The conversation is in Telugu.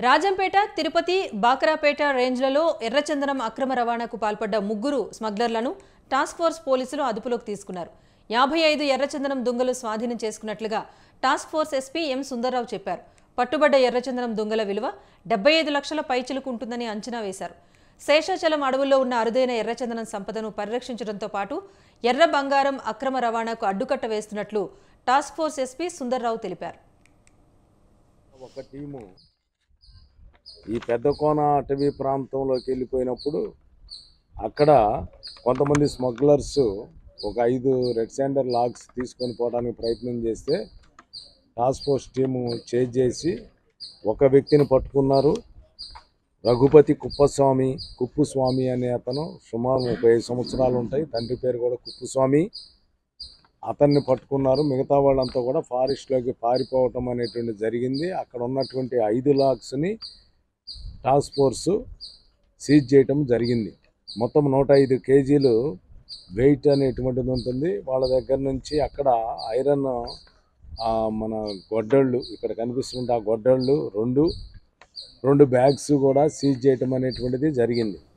రాజంపేట తిరుపతి బాకరాపేట రేంజ్లలో ఎర్రచందనం అక్రమ రవాణాకు పాల్పడ్డ ముగ్గురు స్మగ్లర్లను టాస్క్ ఫోర్స్ పోలీసులు అదుపులోకి తీసుకున్నారు యాభై ఐదు ఎర్రచందనం దొంగలు స్వాధీనం చేసుకున్నట్లుగా task force SP M Sundar Rao చెప్పారు పట్టుబడ్డ ఎర్రచందనం దొంగల విలువ డెబ్బై ఐదు లక్షల పైచిలుకు ఉంటుందని అంచనా వేశారు శేషాచలం అడవుల్లో ఉన్న అరుదైన ఎర్రచందనం సంపదను పరిరక్షించడంతో పాటు ఎర్ర బంగారం అక్రమ రవాణాకు అడ్డుకట్ట వేస్తున్నట్లు టాస్క్ ఫోర్స్ ఎస్పీ సుందర్రావు తెలిపారు ఒక టీము ఈ పెద్ద కోన అటవీ ప్రాంతంలోకి వెళ్ళిపోయినప్పుడు అక్కడ కొంతమంది స్మగ్లర్స్ ఒక ఐదు రెడ్ శాండర్ లాగ్స్ తీసుకొని పోవడానికి ప్రయత్నం చేస్తే టాస్క్ ఫోర్స్ టీము చేజ్ చేసి ఒక వ్యక్తిని పట్టుకున్నారు రఘుపతి కుప్పస్వామి కుప్పుస్వామి అనే అతను సుమారు ముప్పై ఐదు సంవత్సరాలు ఉంటాయి తండ్రి పేరు కూడా కుప్పుస్వామి అతన్ని పట్టుకున్నారు మిగతా వాళ్ళంతా కూడా ఫారెస్ట్లోకి పారిపోవటం అనేటువంటి జరిగింది అక్కడ ఉన్నటువంటి ఐదు లాక్స్ని టాస్క్ ఫోర్స్ సీజ్ చేయటం జరిగింది మొత్తం నూట ఐదు కేజీలు వెయిట్ అనేటువంటిది ఉంటుంది వాళ్ళ దగ్గర నుంచి అక్కడ ఐరన్ ఆ, మన గొడ్డళ్ళు ఇక్కడ కనిపిస్తున్న ఆ గొడ్డళ్ళు రెండు రెండు బ్యాగ్స్ కూడా సీజ్ చేయటం అనేటువంటిది జరిగింది